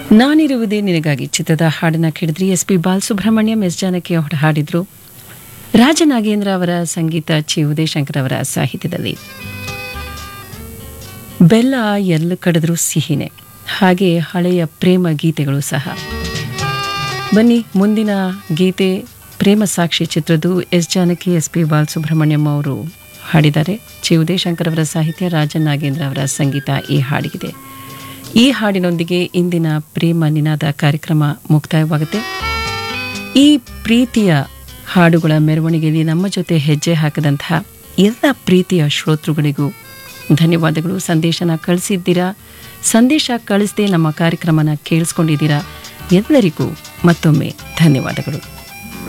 ನಾನಿರುವುದೇ ನಿನಗಾಗಿ ಚಿತ್ರದ ಹಾಡನ್ನ ಕೇಳಿದ್ರಿ S P Balasubrahmanyam S Janaki ಅವರು ಹಾಡಿದ್ರು ರಾಜನಾಗೇಂದ್ರ ಅವರ ಸಂಗೀತ ಚಿ ಉದಯಶಂಕರ್ ಅವರ ಸಾಹಿತ್ಯದಲ್ಲಿ ಬೆಲ್ಲ ಎಲ್ಲ ಕಡಿದ್ರೂ ಸಿಹಿನೇ ಹಾಗೆ ಹಳೆಯ ಪ್ರೇಮ ಗೀತೆಗಳು ಸಹ ಬನ್ನಿ ಮುಂದಿನ ಗೀತೆ ಪ್ರೇಮ ಸಾಕ್ಷಿ ಚಿತ್ರದ್ದು S Janaki S P Balasubrahmanyam ಅವರು ಹಾಡಿದ್ದಾರೆ ಚಿ ಉದಯಶಂಕರ್ ಅವರ ಸಾಹಿತ್ಯ ರಾಜನ್ ನಾಗೇಂದ್ರ ಅವರ ಸಂಗೀತ ಈ ಹಾಡಿಗಿದೆ ಈ ಹಾಡಿನೊಂದಿಗೆ ಇಂದಿನ ಪ್ರೇಮ ನಿನಾದ ಕಾರ್ಯಕ್ರಮ ಮುಕ್ತಾಯವಾಗುತ್ತೆ ಈ ಪ್ರೀತಿಯ ಹಾಡುಗಳ ಮೆರವಣಿಗೆಯಲ್ಲಿ ನಮ್ಮ ಜೊತೆ ಹೆಜ್ಜೆ ಹಾಕದಂತಹ ಎಲ್ಲ ಪ್ರೀತಿಯ ಶ್ರೋತೃಗಳಿಗೂ ಧನ್ಯವಾದಗಳು ಸಂದೇಶನ ಕಳಿಸಿದ್ದೀರಾ ಸಂದೇಶ ಕಳಿಸದೆ ನಮ್ಮ ಕಾರ್ಯಕ್ರಮನ ಕೇಳಿಸ್ಕೊಂಡಿದ್ದೀರಾ ಎಲ್ಲರಿಗೂ ಮತ್ತೊಮ್ಮೆ ಧನ್ಯವಾದಗಳು